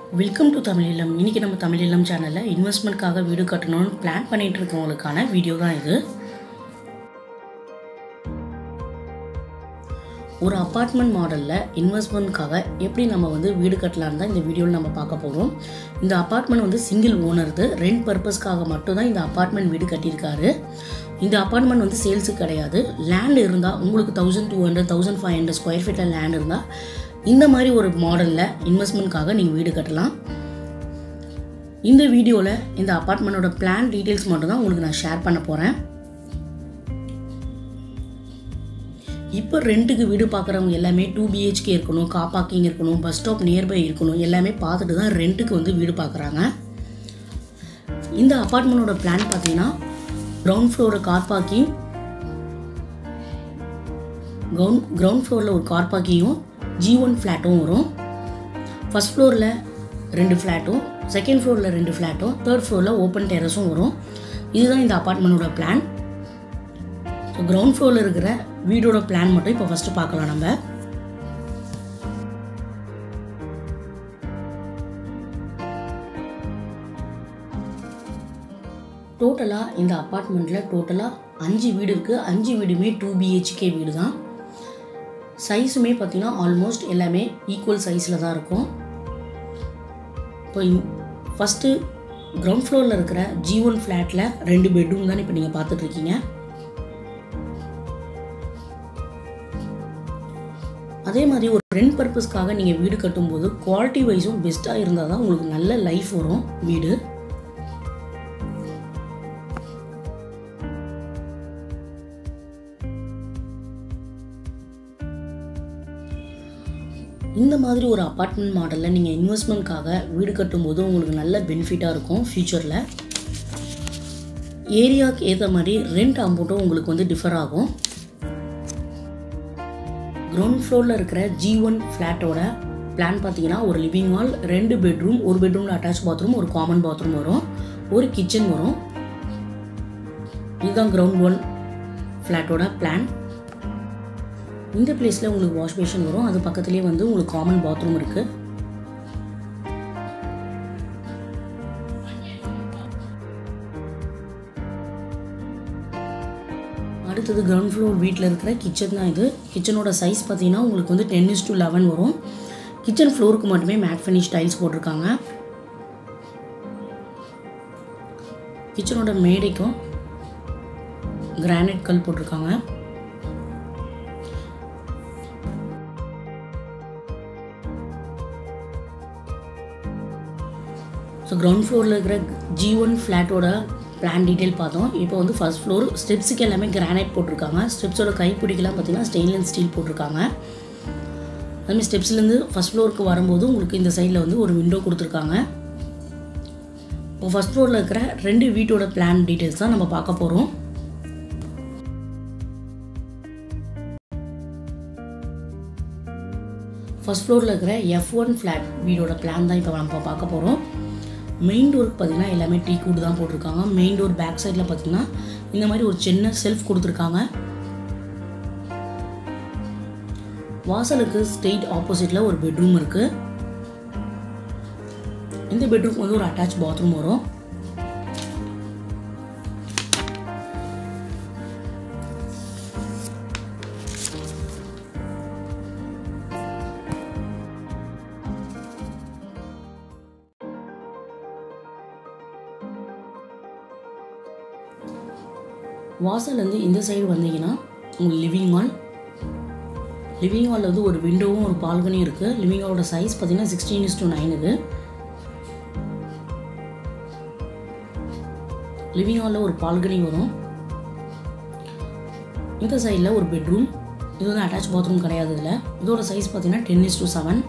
welcome to Tamil இல்லம் இன்றைக்கி நம்ம தமிழ் இல்லம் சேனலில் இன்வெஸ்ட்மெண்ட்காக வீடு கட்டணும்னு பிளான் பண்ணிட்டு இருக்கவங்களுக்கான வீடியோ தான் இது ஒரு அப்பார்ட்மெண்ட் மாடலில் இன்வெஸ்ட்மெண்ட்காக எப்படி நம்ம வந்து வீடு கட்டலான்னு தான் இந்த வீடியோவில் நம்ம பார்க்க போகிறோம் இந்த அப்பார்ட்மெண்ட் வந்து சிங்கிள் ஓனர்து ரெண்ட் பர்பஸ்க்காக மட்டும்தான் இந்த அப்பார்ட்மெண்ட் வீடு கட்டியிருக்காரு இந்த அப்பார்ட்மெண்ட் வந்து சேல்ஸுக்கு கிடையாது லேண்ட் இருந்தால் உங்களுக்கு thousand two hundred thousand five hundred square ஃபீட்டில் லேண்ட் இருந்தால் இந்த மாதிரி ஒரு மாடலில் இன்வெஸ்ட்மெண்ட்காக நீங்கள் வீடு கட்டலாம் இந்த வீடியோவில் இந்த அப்பார்ட்மெண்ட்டோட பிளான் டீட்டெயில்ஸ் மட்டும் தான் உங்களுக்கு நான் ஷேர் பண்ண போகிறேன் இப்போ ரெண்ட்டுக்கு வீடு பார்க்குறவங்க எல்லாமே டூ பிஹெச்கே இருக்கணும் கார் பார்க்கிங் இருக்கணும் பஸ் ஸ்டாப் நியர்பை இருக்கணும் எல்லாமே பார்த்துட்டு தான் ரெண்ட்டுக்கு வந்து வீடு பார்க்குறாங்க இந்த அப்பார்ட்மெண்ட்டோட பிளான் பார்த்தீங்கன்னா கிரவுண்ட் ஃப்ளோரில் கார் பார்க்கிங் கிரவுண்ட் கிரவுண்ட் ஃப்ளோரில் ஒரு கார் பார்க்கிங்கும் ஜி ஒன் ஃப்ளாட்டும் வரும் ஃபஸ்ட் ஃப்ளோரில் ரெண்டு ஃப்ளாட்டும் செகண்ட் ஃப்ளோரில் ரெண்டு ஃப்ளாட்டும் தேர்ட் ஃப்ளோரில் ஓப்பன் டெரஸும் வரும் இதுதான் இந்த அப்பார்ட்மெண்ட்டோட பிளான் ஸோ கிரவுண்ட் ஃப்ளோரில் இருக்கிற வீடோட பிளான் மட்டும் இப்போ ஃபஸ்ட்டு பார்க்கலாம் நம்ம டோட்டலாக இந்த அப்பார்ட்மெண்ட்டில் டோட்டலாக அஞ்சு வீடு இருக்குது அஞ்சு வீடுமே டூ பிஹெச்கே வீடு தான் சைஸுமே பார்த்தீங்கன்னா ஆல்மோஸ்ட் எல்லாமே ஈக்குவல் சைஸில் தான் இருக்கும் இப்போ ஃபஸ்ட்டு கிரவுண்ட் ஃப்ளோரில் இருக்கிற ஜி ஒன் ஃப்ளாட்டில் ரெண்டு பெட்ரூம் தான் இப்போ நீங்கள் பார்த்துட்ருக்கீங்க அதே மாதிரி ஒரு ரெண்ட் பர்பஸ்க்காக நீங்கள் வீடு கட்டும்போது குவாலிட்டி வைஸும் பெஸ்ட்டாக இருந்தால் தான் உங்களுக்கு நல்ல லைஃப் வரும் வீடு இந்த மாதிரி ஒரு அப்பார்ட்மெண்ட் மாடலில் நீங்கள் இன்வெஸ்ட்மெண்ட்காக வீடு கட்டும்போது உங்களுக்கு நல்ல பெனிஃபிட்டாக இருக்கும் ஃப்யூச்சரில் ஏரியாவுக்கு ஏற்ற மாதிரி ரெண்ட் அமௌண்ட்டும் உங்களுக்கு வந்து டிஃபர் ஆகும் கிரவுண்ட் ஃப்ளோரில் இருக்கிற ஜி ஒன் ஃப்ளாட்டோட பிளான் பார்த்தீங்கன்னா ஒரு லிவிங் ஹால் ரெண்டு பெட்ரூம் ஒரு பெட்ரூமில் அட்டாச் பாத்ரூம் ஒரு காமன் பாத்ரூம் வரும் ஒரு கிச்சன் வரும் இதுதான் கிரவுண்ட் ஒன் ஃப்ளாட்டோட பிளான் இந்த பிளேஸில் உங்களுக்கு வாஷ் பேஷன் வரும் அது பக்கத்துலேயே வந்து உங்களுக்கு காமன் பாத்ரூம் இருக்குது அடுத்தது கிரவுண்ட் ஃப்ளோர் வீட்டில் இருக்கிற கிச்சன் தான் இது கிச்சனோட சைஸ் பார்த்தீங்கன்னா உங்களுக்கு வந்து டென் இஸ் டு லெவன் வரும் கிச்சன் ஃப்ளோருக்கு மட்டுமே மேட் ஃபினிஷ் டைல்ஸ் போட்டிருக்காங்க கிச்சனோட மேடைக்கும் கிரானைட் கல் போட்டிருக்காங்க ஸோ கிரவுண்ட் ஃப்ளோரில் இருக்கிற ஜி ஒன் ஃப்ளாட்டோட பிளான் டீட்டெயில் பார்த்தோம் இப்போ வந்து ஃபஸ்ட் ஃப்ளோர் ஸ்டெப்ஸுக்கு எல்லாமே கிரானைட் போட்டிருக்காங்க ஸ்டெப்ஸோட கைப்பிடிக்கெல்லாம் பார்த்தீங்கன்னா ஸ்டெயின்லெஸ் ஸ்டீல் போட்டிருக்காங்க அதுமாதிரி ஸ்டெப்ஸ்லேருந்து ஃபஸ்ட் ஃப்ளோருக்கு வரும்போது உங்களுக்கு இந்த சைடில் வந்து ஒரு விண்டோ கொடுத்துருக்காங்க இப்போ ஃபஸ்ட் ஃப்ளோரில் இருக்கிற ரெண்டு வீட்டோட பிளான் டீட்டெயில்ஸ் தான் நம்ம பார்க்க போகிறோம் ஃபஸ்ட் ஃப்ளோரில் இருக்கிற எஃப் ஒன் ஃப்ளாட் வீடோட பிளான் தான் இப்போ நம்ம பார்க்க போகிறோம் மெயின் டோருக்கு பார்த்தீங்கன்னா எல்லாமே டீ கூடு தான் போட்டிருக்காங்க மெயின் டோர் பேக் சைடில் பார்த்தீங்கன்னா இந்த மாதிரி ஒரு சின்ன செல்ஃப் கொடுத்துருக்காங்க வாசலுக்கு ஸ்ட்ரெயிட் ஆப்போசிட்டில் ஒரு பெட்ரூம் இருக்குது இந்த பெட்ரூம் வந்து ஒரு அட்டாச் பாத்ரூம் வரும் வாசல்லேருந்து இந்த சைடு வந்தீங்கன்னா உங்களுக்கு லிவிங் ஹால் லிவிங் ஹாலில் வந்து ஒரு விண்டோவும் ஒரு பால்கனியும் இருக்குது லிவிங் ஹாலோட சைஸ் பார்த்தீங்கன்னா சிக்ஸ்டீன் இஸ் டு நைன் இது லிவிங் ஹாலில் ஒரு பால்கனி வரும் இந்த சைடில் ஒரு பெட்ரூம் இது வந்து அட்டாச் பாத்ரூம் கிடையாது இதில் இதோட சைஸ் பார்த்தீங்கன்னா ten is to seven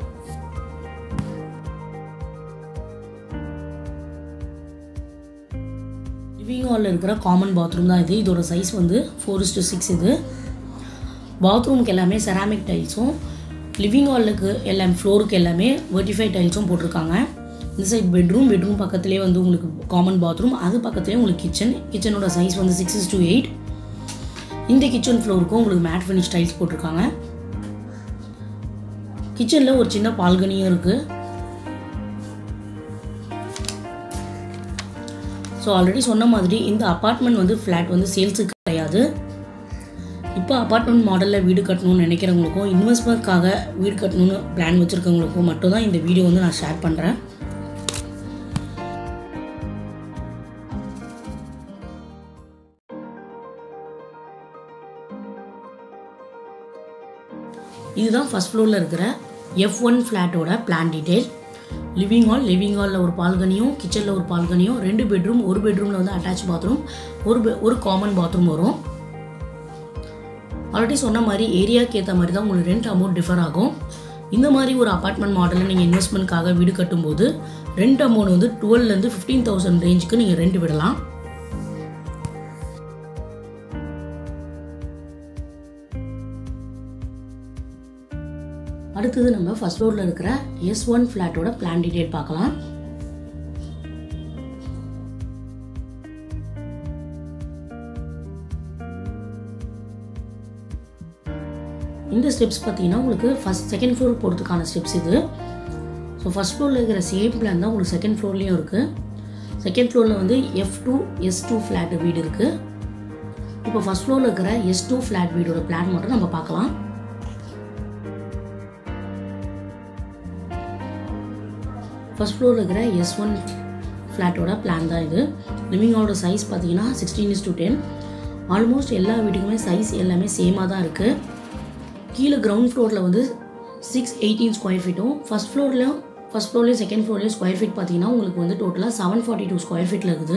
living ஹாலில் இருக்கிற காமன் பாத்ரூம் தான் இது இதோட சைஸ் வந்து ஃபோர் இஸ் டு சிக்ஸ் இது பாத்ரூமுக்கு எல்லாமே செராமிக் டைல்ஸும் லிவிங் ஹாலுக்கு எல்லாம் ஃப்ளோருக்கு எல்லாமே வெர்டிஃபை டைல்ஸும் போட்டிருக்காங்க இந்த சைட் பெட்ரூம் பெட்ரூம் பக்கத்துலேயே வந்து உங்களுக்கு காமன் பாத்ரூம் அது பக்கத்துலேயே உங்களுக்கு கிச்சன் கிச்சனோட சைஸ் வந்து சிக்ஸ் இஸ் டு எயிட் இந்த கிச்சன் ஃப்ளோருக்கும் உங்களுக்கு மேட் ஃபினிஷ் டைல்ஸ் போட்டிருக்காங்க கிச்சனில் ஒரு சின்ன பால்கனியும் இருக்குது ஸோ ஆல்ரெடி சொன்ன மாதிரி இந்த அப்பார்ட்மெண்ட் வந்து ஃப்ளாட் வந்து சேல்ஸுக்கு கிடையாது இப்போ அப்பார்ட்மெண்ட் மாடலில் வீடு கட்டணும்னு நினைக்கிறவங்களுக்கும் இன்வெஸ்ட்மெண்ட்காக வீடு கட்டணும்னு பிளான் வச்சுருக்கவங்களுக்கும் மட்டும்தான் இந்த வீடியோ வந்து நான் ஷேர் பண்ணுறேன் இதுதான் ஃபஸ்ட் ஃப்ளோரில் இருக்கிற எஃப் ஒன் ஃப்ளாட்டோட plan detail living hall living ஹாலில் ஒரு பால்கனியும் கிச்சனில் ஒரு பால்கனியும் ரெண்டு பெட்ரூம் ஒரு பெட்ரூமில் வந்து அட்டாச் பாத்ரூம் ஒரு பெ ஒரு காமன் பாத்ரூம் வரும் ஆல்ரெடி சொன்ன மாதிரி ஏரியாவுக்கு ஏற்ற மாதிரி தான் உங்களுக்கு ரெண்ட் அமௌண்ட் டிஃபர் ஆகும் இந்த மாதிரி ஒரு அப்பார்ட்மெண்ட் மாடலில் நீங்கள் இன்வெஸ்ட்மெண்ட்காக வீடு கட்டும்போது ரெண்ட் அமௌண்ட் வந்து டுவெல்லேருந்து ஃபிஃப்டீன் தௌசண்ட் ரேஞ்சுக்கு நீங்கள் ரெண்ட் விடலாம் அடுத்தது நம்ம ஃபர்ஸ்ட் ஃப்ளோரில் இருக்கிற எஸ் ஒன் ஃப்ளாட்டோட பிளான் டீடைல் பார்க்கலாம் இந்த ஸ்டெப்ஸ் பார்த்தீங்கன்னா உங்களுக்கு ஃபஸ்ட் செகண்ட் ஃப்ளோர் போகிறதுக்கான ஸ்டெப்ஸ் இது ஸோ ஃபஸ்ட் ஃப்ளோரில் இருக்கிற சேம் பிளான் தான் உங்களுக்கு செகண்ட் ஃப்ளோர்லேயும் இருக்குது செகண்ட் ஃப்ளோரில் வந்து F two S two flat வீடு இருக்குது இப்போ ஃபஸ்ட் ஃப்ளோரில் இருக்கிற எஸ் டூ ஃப்ளாட் வீடோட பிளான் மட்டும் நம்ம பார்க்கலாம் ஃபஸ்ட் ஃப்ளோரில் இருக்கிற எஸ் ஒன் ஃப்ளாட்டோட பிளான் தான் இது லிவிங் ஹாலோட சைஸ் பார்த்தீங்கன்னா sixteen is to ten almost எல்லா வீட்டுக்குமே சைஸ் எல்லாமே சேமாக தான் இருக்குது கீழே கிரவுண்ட் ஃப்ளோரில் வந்து சிக்ஸ் எயிட்டீன் ஸ்கொயர் ஃபீட்டும் ஃபஸ்ட் ஃப்ளோர்லையும் ஃபஸ்ட் ஃப்ளோர்லேயும் செகண்ட் ஃப்ளோர்லேயும் ஸ்கொயர் ஃபீட் பார்த்தீங்கன்னா உங்களுக்கு வந்து டோட்டலாக செவன் ஃபார்ட்டி டூ ஸ்கொயர் ஃபீட்டில் இருக்குது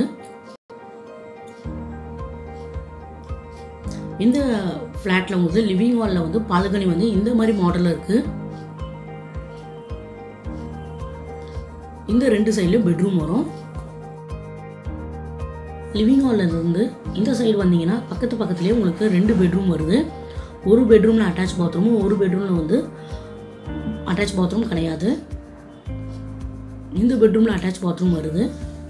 இந்த ஃப்ளாட்டில் வந்து லிவிங் ஹாலில் வந்து பால்கனி வந்து இந்த மாதிரி மாடலில் இருக்குது இந்த ரெண்டு சைட்லையும் பெட்ரூம் வரும் லிவிங் ஹாலில் இருந்து இந்த சைடு வந்தீங்கன்னா பக்கத்து பக்கத்துலேயே உங்களுக்கு ரெண்டு பெட்ரூம் வருது ஒரு பெட்ரூமில் அட்டாச் பாத்ரூமும் ஒரு பெட்ரூமில் வந்து அட்டாச் பாத்ரூம் கிடையாது இந்த பெட்ரூமில் அட்டாச் பாத்ரூம் வருது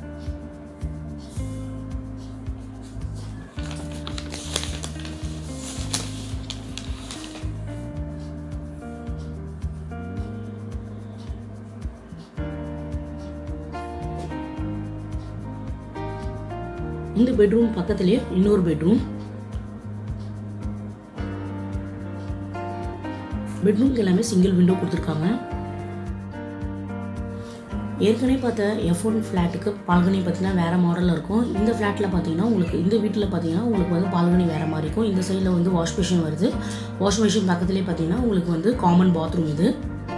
இந்த பெட்ரூம் பக்கத்துலேயே இன்னொரு பெட்ரூம் பெட்ரூம்க்கு எல்லாமே சிங்கிள் விண்டோ கொடுத்துருக்காங்க ஏற்கனவே பார்த்த எஃப் ஒன் ஃப்ளாட்டுக்கு பால்கனி பார்த்தீங்கன்னா வேறு மாடலில் இருக்கும் இந்த ஃப்ளாட்டில் பார்த்தீங்கன்னா உங்களுக்கு இந்த வீட்டில் பார்த்தீங்கன்னா உங்களுக்கு வந்து பால்கனி வேறு மாதிரி இருக்கும் இந்த சைடில் வந்து வாஷ் மிஷின் வருது வாஷ் மிஷின் பக்கத்துலேயே பார்த்தீங்கன்னா உங்களுக்கு வந்து காமன் பாத்ரூம் இது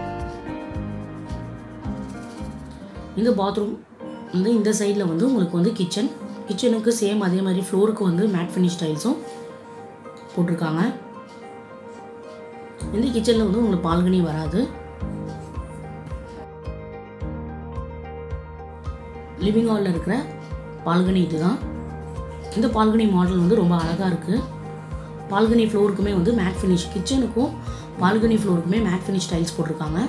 இந்த பாத்ரூம் வந்து இந்த சைடில் வந்து உங்களுக்கு வந்து கிச்சன் கிச்சனுக்கு சேம் அதே மாதிரி ஃப்ளோருக்கு வந்து மேட் ஃபினிஷ் டைல்ஸும் போட்டிருக்காங்க இந்த கிச்சனில் வந்து உங்களுக்கு பால்கனி வராது லிவிங் ஹாலில் இருக்கிற பால்கனி இதுதான் இந்த பால்கனி மாடல் வந்து ரொம்ப அழகாக இருக்குது பால்கனி ஃப்ளோருக்குமே வந்து மேட் ஃபினிஷ் கிச்சனுக்கும் பால்கனி ஃப்ளோருக்குமே மேட் ஃபினிஷ் டைல்ஸ் போட்டிருக்காங்க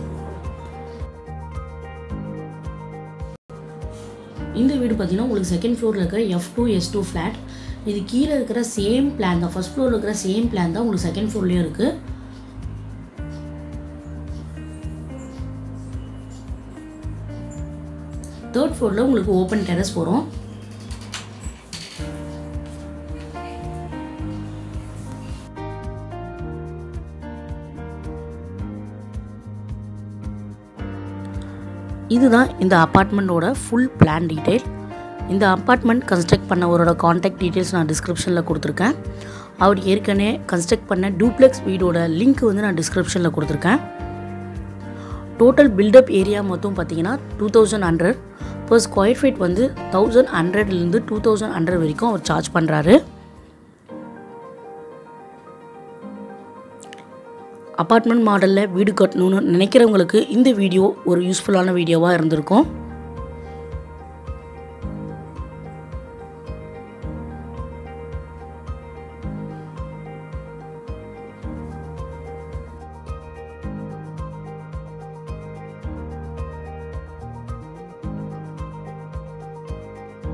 இந்த வீடு பார்த்தீங்கன்னா உங்களுக்கு செகண்ட் ஃப்ளோரில் இருக்கிற F two S two flat இது கீழே இருக்கிற சேம் பிளான் தான் ஃபர்ஸ்ட் ஃப்ளோரில் இருக்கிற சேம் பிளான் தான் உங்களுக்கு செகண்ட் ஃப்ளோர்லேயும் இருக்குது தேர்ட் ஃப்ளோரில் உங்களுக்கு ஓப்பன் டெரஸ் போகிறோம் இதுதான் இந்த அப்பார்ட்மெண்ட்டோட ஃபுல் பிளான் டீட்டெயில் இந்த அப்பார்ட்மெண்ட் கன்ஸ்ட்ரக்ட் பண்ணவரோட காண்டாக்ட் டீட்டெயில்ஸ் நான் டிஸ்கிரிப்ஷனில் கொடுத்துருக்கேன் அவர் ஏற்கனவே கன்ஸ்ட்ரக்ட் பண்ண டூப்ளெக்ஸ் வீடோட லிங்க் வந்து நான் டிஸ்கிரிப்ஷனில் கொடுத்துருக்கேன் டோட்டல் பில்டப் ஏரியா மொத்தம் பார்த்தீங்கன்னா two thousand hundred per square feet வந்து தௌசண்ட் ஹண்ட்ரட்லேருந்து டூ தௌசண்ட் ஹண்ட்ரட் வரைக்கும் அவர் சார்ஜ் பண்ணுறாரு அப்பார்ட்மெண்ட் மாடலில் வீடு கட்டணும்னு நினைக்கிறவங்களுக்கு இந்த வீடியோ ஒரு யூஸ்ஃபுல்லான வீடியோவாக இருந்திருக்கும்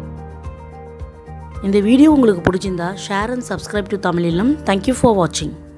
இந்த வீடியோ உங்களுக்கு பிடிச்சிருந்தா ஷேர் அண்ட் சப்ஸ்கிரைப் டு தமிழிலம் தேங்க்யூ ஃபார் வாட்சிங்